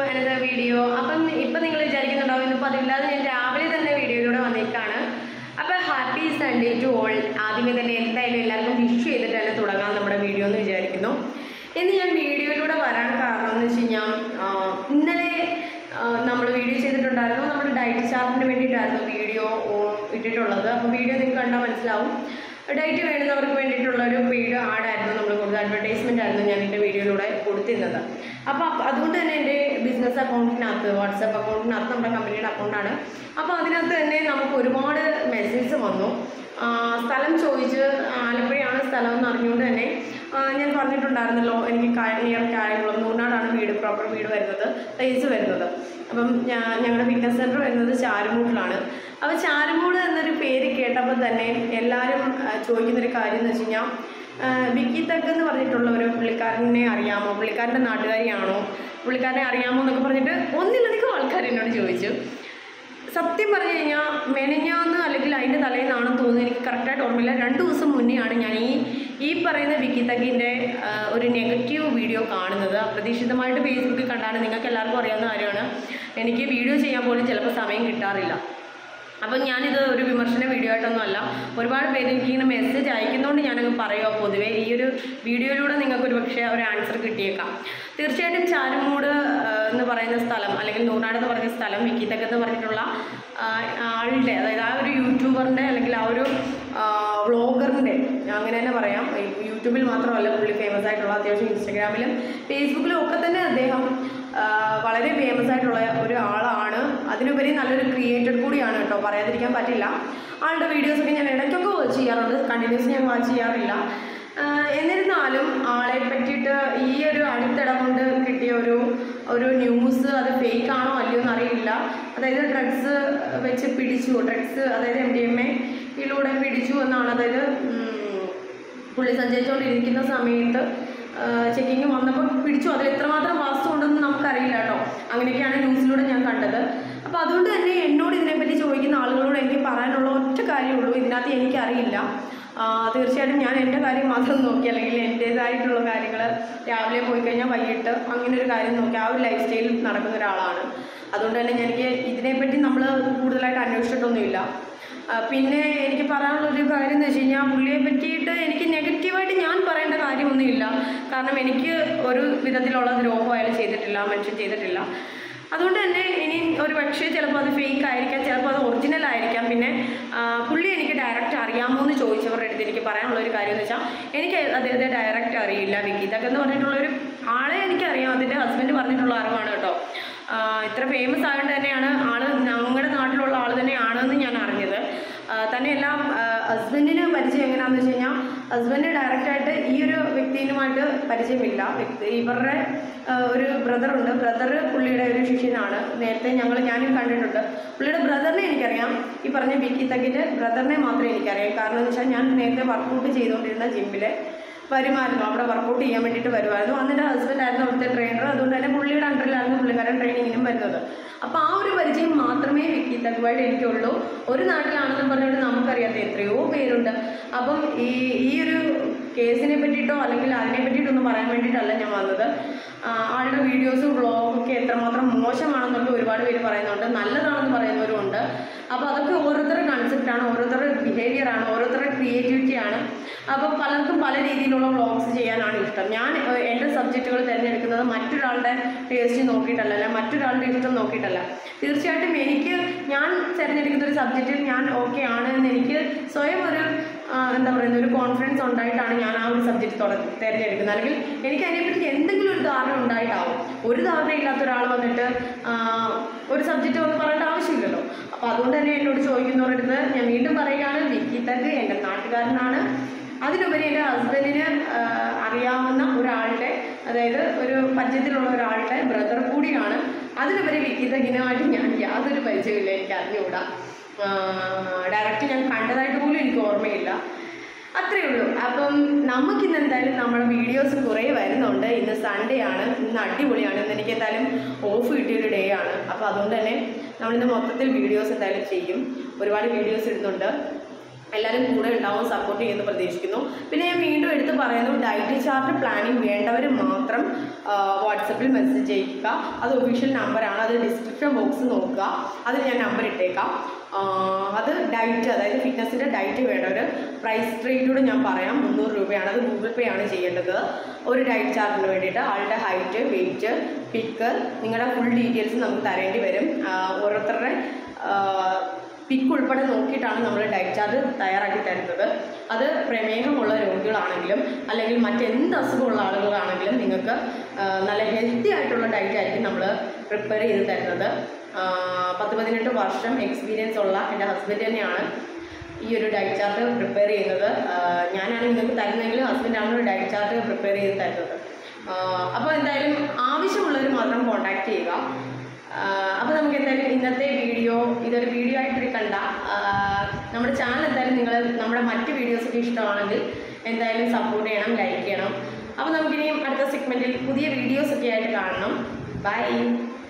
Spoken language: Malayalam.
അനദർ വീഡിയോ അപ്പം ഇപ്പം നിങ്ങൾ വിചാരിക്കുന്നുണ്ടാവും ഇന്നിപ്പോൾ അതില്ലാതെ ഞാൻ രാവിലെ തന്നെ വീഡിയോയിലൂടെ വന്നേക്കാണ് അപ്പോൾ ഹാപ്പി സൺഡേ ടു ഓൾ ആദ്യമേ തന്നെ എന്തായാലും എല്ലാവർക്കും വിഷ് ചെയ്തിട്ട് തന്നെ തുടങ്ങാം നമ്മുടെ വീഡിയോ എന്ന് വിചാരിക്കുന്നു ഇന്ന് ഞാൻ വീഡിയോയിലൂടെ വരാൻ കാരണം എന്ന് വെച്ച് കഴിഞ്ഞാൽ ആ, ഇന്നലെ നമ്മൾ വീഡിയോ ചെയ്തിട്ടുണ്ടായിരുന്നു നമ്മുടെ ഡയറ്റ് ചാർട്ടിന് വേണ്ടിയിട്ടായിരുന്നു വീഡിയോ ഇട്ടിട്ടുള്ളത് അപ്പോൾ വീഡിയോ നിങ്ങൾക്ക് കണ്ടാൽ മനസ്സിലാവും ഡയറ്റ് വേണ്ടുന്നവർക്ക് വേണ്ടിയിട്ടുള്ള ഒരു പെയ്ഡ് ആഡായിരുന്നു നമ്മൾ കൊടുത്ത അഡ്വർടൈസ്മെൻ്റ് ആയിരുന്നു ഞാൻ എൻ്റെ വീഡിയോയിലൂടെ കൊടുത്തിരുന്നത് അപ്പോൾ അപ്പ- അതുകൊണ്ട് തന്നെ എൻ്റെ ബിസിനസ് അക്കൗണ്ടിനകത്ത് വാട്സപ്പ് അക്കൗണ്ടിനകത്ത് നമ്മുടെ കമ്പനിയുടെ അക്കൗണ്ടാണ് അപ്പോൾ അതിനകത്ത് തന്നെ നമുക്ക് ഒരുപാട് മെസ്സേജ് വന്നു ആ, സ്ഥലം ചോദിച്ച് ആലപ്പുഴയാണ് സ്ഥലം എന്ന് അറിഞ്ഞുകൊണ്ട് തന്നെ ആ, ഞാൻ പറഞ്ഞിട്ടുണ്ടായിരുന്നല്ലോ എനിക്ക് നിയർ കായംകുളം നൂറിനാടാണ് വീട് പ്രോപ്പർ വീട് വരുന്നത് പ്ലേസ് വരുന്നത് അപ്പം ഞാൻ ഞങ്ങളുടെ ഫിറ്റ്നസ് സെൻറ്റർ വരുന്നത് ചാരുമൂട്ടിലാണ് അപ്പോൾ ചാരുമൂട് എന്നൊരു പേര് കേട്ടപ്പോൾ തന്നെ എല്ലാവരും ആ, ചോദിക്കുന്നൊരു കാര്യം എന്ന് വെച്ച് കഴിഞ്ഞാൽ വിക്കി തക്ക് എന്ന് പറഞ്ഞിട്ടുള്ള ഒരു പുള്ളിക്കാരനെ അറിയാമോ പുള്ളിക്കാരൻ്റെ നാട്ടുകാരിയാണോ പുള്ളിക്കാരനെ അറിയാമോ എന്നൊക്കെ പറഞ്ഞിട്ട് ഒന്നിലധികം ആൾക്കാർ എന്നോട് ചോദിച്ചു സത്യം പറഞ്ഞു കഴിഞ്ഞാൽ മെനഞ്ഞാന്ന് അല്ലെങ്കിൽ അതിൻ്റെ തലേന്നാണെന്ന് തോന്നുന്നു എനിക്ക് കറക്റ്റായിട്ട് ഓർമ്മയില്ല രണ്ട് ദിവസം മുന്നെയാണ് ഞാൻ ഈ ഈ പറയുന്ന വിക്കി തക്കിൻ്റെ ഒരു നെഗറ്റീവ് വീഡിയോ കാണുന്നത് അപ്രതീക്ഷിതമായിട്ട് ഫേസ്ബുക്കിൽ കണ്ടാണ് നിങ്ങൾക്ക് എല്ലാവർക്കും അറിയാവുന്ന കാര്യമാണ് എനിക്ക് വീഡിയോ ചെയ്യാൻ പോലും ചിലപ്പോൾ സമയം കിട്ടാറില്ല അപ്പം ഞാനിത് ഒരു വിമർശന വീഡിയോ ആയിട്ടൊന്നും അല്ല ഒരുപാട് പേര് എനിക്കിങ്ങനെ മെസ്സേജ് അയക്കുന്നതുകൊണ്ട് ഞാനങ്ങ് പറയുക പൊതുവേ ഈ ഒരു വീഡിയോയിലൂടെ നിങ്ങൾക്ക് ഒരു പക്ഷേ ഒരു ആൻസർ കിട്ടിയേക്കാം തീർച്ചയായിട്ടും ചാരുമൂട് ആ, എന്ന് പറയുന്ന സ്ഥലം അല്ലെങ്കിൽ നൂറാട് എന്ന് പറഞ്ഞ സ്ഥലം വിക്കിത്തക്ക് എന്ന് പറഞ്ഞിട്ടുള്ള ആ, ആളുടെ അതായത് ആ ഒരു യൂട്യൂബറിൻ്റെ അല്ലെങ്കിൽ ആ ഒരു വ്ളോഗറിൻ്റെ അങ്ങനെ തന്നെ പറയാം ഈ യൂട്യൂബിൽ മാത്രമല്ല പുള്ളി ഫേമസ് ആയിട്ടുള്ള അത്യാവശ്യം ഇൻസ്റ്റഗ്രാമിലും ഫേസ്ബുക്കിലും ഒക്കെ തന്നെ അദ്ദേഹം ആ, വളരെ ഫേമസ് ആയിട്ടുള്ള ഒരു ആളാണ് അതിനുപരി നല്ലൊരു ക്രിയേറ്റർ കൂടിയാണ് കേട്ടോ പറയാതിരിക്കാൻ പറ്റില്ല ആളുടെ വീഡിയോസൊക്കെ ഞാൻ ഇടയ്ക്കൊക്കെ വാച്ച് ചെയ്യാറുണ്ട് കണ്ടിന്യൂസ് ഞാൻ വാച്ച് ചെയ്യാറില്ല ആ, എന്നിരുന്നാലും ആളെ പറ്റിയിട്ട് ഈ ഒരു അടുത്തിട കൊണ്ട് കിട്ടിയ ഒരു ഒരു ന്യൂസ് അത് ഫേക്ക് ആണോ അല്ലയോ എന്ന് അറിയില്ല അതായത് ഡ്രഗ്സ് വെച്ച് പിടിച്ചു ഡ്രഗ്സ് അതായത് എം ഡി എം എയിലൂടെ പിടിച്ചു എന്നാണ് അതായത് ഉം, പുള്ളി സഞ്ചരിച്ചുകൊണ്ടിരിക്കുന്ന സമയത്ത് ചെക്കിങ് വന്നപ്പോൾ പിടിച്ചു അതിൽ എത്രമാത്രം വാസ്തു ഉണ്ടെന്ന് നമുക്കറിയില്ല കേട്ടോ അങ്ങനെയൊക്കെയാണ് ന്യൂസിലൂടെ ഞാൻ കണ്ടത് അപ്പോൾ അതുകൊണ്ട് തന്നെ എന്നോട് ഇതിനെപ്പറ്റി ചോദിക്കുന്ന ആളുകളോട് എനിക്ക് പറയാനുള്ള ഒറ്റ കാര്യമുള്ളൂ ഇതിനകത്ത് എനിക്കറിയില്ല ആ, തീർച്ചയായിട്ടും ഞാൻ എൻ്റെ കാര്യം മാത്രം നോക്കി അല്ലെങ്കിൽ എൻ്റേതായിട്ടുള്ള കാര്യങ്ങൾ രാവിലെ പോയി കഴിഞ്ഞാൽ വൈകിട്ട് അങ്ങനെ ഒരു കാര്യം നോക്കി ആ ഒരു ലൈഫ് സ്റ്റൈലിൽ നടക്കുന്ന ഒരാളാണ് അതുകൊണ്ട് തന്നെ എനിക്ക് ഇതിനെപ്പറ്റി നമ്മൾ കൂടുതലായിട്ട് അന്വേഷിച്ചിട്ടൊന്നുമില്ല ആ, പിന്നെ എനിക്ക് പറയാനുള്ളൊരു കാര്യം എന്ന് വെച്ച് കഴിഞ്ഞാൽ പുള്ളിയെ പറ്റിയിട്ട് എനിക്ക് നെഗറ്റീവായിട്ട് ഞാൻ പറയേണ്ട കാര്യമൊന്നുമില്ല കാരണം എനിക്ക് ഒരു വിധത്തിലുള്ള ദ്രോഹം അയാൾ ചെയ്തിട്ടില്ല മനുഷ്യൻ ചെയ്തിട്ടില്ല അതുകൊണ്ട് തന്നെ ഇനി ഒരു പക്ഷേ ചിലപ്പോൾ അത് ഫേക്ക് ആയിരിക്കാം ചിലപ്പോൾ അത് ഒറിജിനൽ ആയിരിക്കാം പിന്നെ ആ, പുള്ളി എനിക്ക് ഡയറക്റ്റ് അറിയാമോ എന്ന് ചോദിച്ചവരുടെ അടുത്ത് എനിക്ക് പറയാനുള്ള ഒരു കാര്യം എന്ന് വെച്ചാൽ എനിക്ക് അദ്ദേഹത്തെ ഡയറക്റ്റ് അറിയില്ല വിഗീതൊക്കെ എന്ന് പറഞ്ഞിട്ടുള്ളൊരു ആളെ എനിക്കറിയാം അതിൻ്റെ ഹസ്ബൻഡ് പറഞ്ഞിട്ടുള്ള അറിവാണ് കേട്ടോ ആ, ഇത്ര ഫേമസ് ആയതുകൊണ്ട് തന്നെയാണ് ആള് ഞങ്ങളുടെ നാട്ടിലുള്ള ആൾ തന്നെയാണെന്ന് ഞാൻ അറിഞ്ഞത് ആ, തന്നെയല്ല ഹസ്ബൻഡിന് പരിചയം എങ്ങനെയാണെന്ന് വെച്ച് കഴിഞ്ഞാൽ ഹസ്ബൻഡ് ഡയറക്റ്റായിട്ട് ഈ ഒരു വ്യക്തിയുമായിട്ട് പരിചയമില്ല വ്യക്തി ഇവരുടെ ആ, ഒരു ബ്രദറുണ്ട് ബ്രദർ പുള്ളിയുടെ ഒരു ശിഷ്യനാണ് നേരത്തെ ഞങ്ങൾ ഞാനും കണ്ടിട്ടുണ്ട് പുള്ളിയുടെ ബ്രദറിനെ എനിക്കറിയാം ഈ പറഞ്ഞ വിക്കി തക്കിൻ്റെ ബ്രദറിനെ മാത്രമേ എനിക്കറിയാം കാരണം എന്ന് വെച്ചാൽ ഞാൻ നേരത്തെ വർക്കൗട്ട് ചെയ്തുകൊണ്ടിരുന്ന ജിമ്മിൽ വരുമായിരുന്നു അവിടെ വർക്കൗട്ട് ചെയ്യാൻ വേണ്ടിയിട്ട് വരുമായിരുന്നു അന്ന് എൻ്റെ ഹസ്ബൻഡ് ആയിരുന്നു അവിടുത്തെ ട്രെയിനർ അതുകൊണ്ട് തന്നെ പുള്ളിയുടെ അണ്ടറിലായിരുന്നു പുള്ളിക്കാരൻ ട്രെയിനിങ്ങിനും വരുന്നത് അപ്പോൾ ആ ഒരു പരിചയം മാത്രമേ വിക്കി തക്കുമായിട്ട് എനിക്കുള്ളൂ ഒരു നാട്ടിലാണെന്ന് പറഞ്ഞിട്ട് നമുക്കറിയാത്ത എത്രയോ പേരുണ്ട് അപ്പം ഈ ഈ ഒരു കേസിനെ പറ്റിയിട്ടോ അല്ലെങ്കിൽ അതിനെ പറ്റിയിട്ടൊന്നും പറയാൻ വേണ്ടിയിട്ടല്ല ഞാൻ വന്നത് ആ, ആളുടെ വീഡിയോസും വ്ളോഗും ഒക്കെ എത്രമാത്രം മോശമാണെന്നൊക്കെ ഒരുപാട് പേര് പറയുന്നുണ്ട് നല്ലതാണെന്ന് പറയുന്നവരുമുണ്ട് അപ്പോൾ അതൊക്കെ ഓരോരുത്തരുടെ കൺസെപ്റ്റാണ് ഓരോരുത്തരുടെ ബിഹേവിയറാണ് ഓരോരുത്തരുടെ ക്രിയേറ്റിവിറ്റിയാണ് അപ്പോൾ പലർക്കും പല രീതിയിലുള്ള വ്ളോഗ്സ് ചെയ്യാനാണ് ഇഷ്ടം ഞാൻ ഏഹ്, എൻ്റെ സബ്ജക്റ്റുകൾ തിരഞ്ഞെടുക്കുന്നത് മറ്റൊരാളുടെ ടേസ്റ്റ് നോക്കിയിട്ടല്ല അല്ല മറ്റൊരാളുടെ ഇഷ്ടം നോക്കിയിട്ടല്ല തീർച്ചയായിട്ടും എനിക്ക് ഞാൻ തിരഞ്ഞെടുക്കുന്ന ഒരു സബ്ജക്റ്റിൽ ഞാൻ ഓക്കെ ആണ് എന്ന് എനിക്ക് സ്വയം ഒരു ആ, എന്താ പറയുന്നത് ഒരു കോൺഫിഡൻസ് ഉണ്ടായിട്ടാണ് ഞാൻ ആ ഒരു സബ്ജക്റ്റ് തിരഞ്ഞെടുക്കുന്നത് അല്ലെങ്കിൽ എനിക്ക് അതിനെപ്പറ്റി എന്തെങ്കിലും ഒരു ധാരണ ഉണ്ടായിട്ടാവും ഒരു ധാരണ ഇല്ലാത്ത ഒരാൾ വന്നിട്ട് ആ, ഒരു സബ്ജക്റ്റ് വന്ന് പറയേണ്ട ആവശ്യമില്ലല്ലോ അപ്പോൾ അതുകൊണ്ട് തന്നെ എന്നോട് ചോദിക്കുന്നവരടുത്ത് ഞാൻ വീണ്ടും പറയുകയാണ് വിക്കി തഗ് എൻ്റെ നാട്ടുകാരനാണ് അതിലുപരി എൻ്റെ ഹസ്ബൻഡിന് അറിയാവുന്ന ഒരാളുടെ അതായത് ഒരു പരിചയത്തിലുള്ള ഒരാളുടെ ബ്രദർ കൂടിയാണ് അതിലുപരി വിക്കി തഗിനുമായിട്ട് ഞാൻ യാതൊരു പരിചയമില്ല എനിക്ക് അറിഞ്ഞുകൂടാ ഡയറക്റ്റ് ഞാൻ കണ്ടതായിട്ട് പോലും എനിക്ക് ഓർമ്മയില്ല അത്രയേ ഉള്ളൂ അപ്പം നമുക്കിന്ന് എന്തായാലും നമ്മുടെ വീഡിയോസ് കുറേ വരുന്നുണ്ട് ഇന്ന് സൺഡേ ആണ് ഇന്ന് അടിപൊളിയാണ് ഇന്ന് എനിക്ക് എന്തായാലും ഓഫ് കിട്ടിയൊരു ഡേ ആണ് അപ്പോൾ അതുകൊണ്ട് തന്നെ നമ്മളിന്ന് മൊത്തത്തിൽ വീഡിയോസ് എന്തായാലും ചെയ്യും ഒരുപാട് വീഡിയോസ് ഇടുന്നുണ്ട് എല്ലാവരും കൂടെ ഉണ്ടാവും സപ്പോർട്ട് ചെയ്യുമെന്ന് പ്രതീക്ഷിക്കുന്നു പിന്നെ ഞാൻ വീണ്ടും എടുത്ത് പറയുന്നു ഡയറ്റ് ചാർട്ട് പ്ലാനിങ് വേണ്ടവർ മാത്രം വാട്സപ്പിൽ മെസ്സേജ് ചെയ്യുക അത് ഒഫീഷ്യൽ നമ്പറാണ് അത് ഡിസ്ക്രിപ്ഷൻ ബോക്സ് നോക്കുക അതിൽ ഞാൻ നമ്പർ ഇട്ടേക്കാം ആ, അത് ഡയറ്റ് അതായത് ഫിറ്റ്നസിൻ്റെ ഡയറ്റ് വേണ്ടവർ പ്രൈസ് റേറ്റൂടെ ഞാൻ പറയാം മുന്നൂറ് രൂപയാണ് അത് ഗൂഗിൾ പേ ആണ് ചെയ്യേണ്ടത് ഒരു ഡയറ്റ് ചാർട്ടിന് വേണ്ടിയിട്ട് ആളുടെ ഹൈറ്റ് വെയിറ്റ് പിക്ക് നിങ്ങളുടെ ഫുൾ ഡീറ്റെയിൽസ് നമുക്ക് തരേണ്ടി വരും ആ, ഓരോരുത്തരുടെ പിക്ക് ഉൾപ്പെടെ നോക്കിയിട്ടാണ് നമ്മൾ ഡയറ്റ് ചാർട്ട് തയ്യാറാക്കി തരുന്നത് അത് പ്രമേഹമുള്ള രോഗികളാണെങ്കിലും അല്ലെങ്കിൽ മറ്റെന്ത് അസുഖമുള്ള ആളുകളാണെങ്കിലും നിങ്ങൾക്ക് ആ, നല്ല ഹെൽത്തി ആയിട്ടുള്ള ഡയറ്റ് ആയിരിക്കും നമ്മൾ പ്രിപ്പയർ ചെയ്ത് തരുന്നത് ആ, പത്ത് പതിനെട്ട് വർഷം എക്സ്പീരിയൻസ് ഉള്ള എൻ്റെ ഹസ്ബൻഡ് തന്നെയാണ് ഈ ഒരു ഡയറ്റ് ചാർട്ട് പ്രിപ്പയർ ചെയ്യുന്നത് ആ, ഞാനാണ് നിങ്ങൾക്ക് തരുന്നതെങ്കിൽ ഹസ്ബൻഡാണ് ഒരു ഡയറ്റ് ചാർട്ട് പ്രിപ്പയർ ചെയ്ത് തരുന്നത് അപ്പോൾ എന്തായാലും ആവശ്യമുള്ളവർ മാത്രം കോൺടാക്ട് ചെയ്യുക അപ്പോൾ നമുക്ക് എന്തായാലും ഇന്നത്തെ വീഡിയോ ഇതൊരു വീഡിയോ ആയിട്ട് എടുക്കണ്ട ആ, നമ്മുടെ ചാനൽ എന്തായാലും നിങ്ങൾ നമ്മുടെ മറ്റ് വീഡിയോസൊക്കെ ഇഷ്ടമാണെങ്കിൽ എന്തായാലും സപ്പോർട്ട് ചെയ്യണം ലൈക്ക് ചെയ്യണം അപ്പോൾ നമുക്കിനിയും അടുത്ത സെഗ്മെൻറ്റിൽ പുതിയ വീഡിയോസൊക്കെ ആയിട്ട് കാണണം ബൈ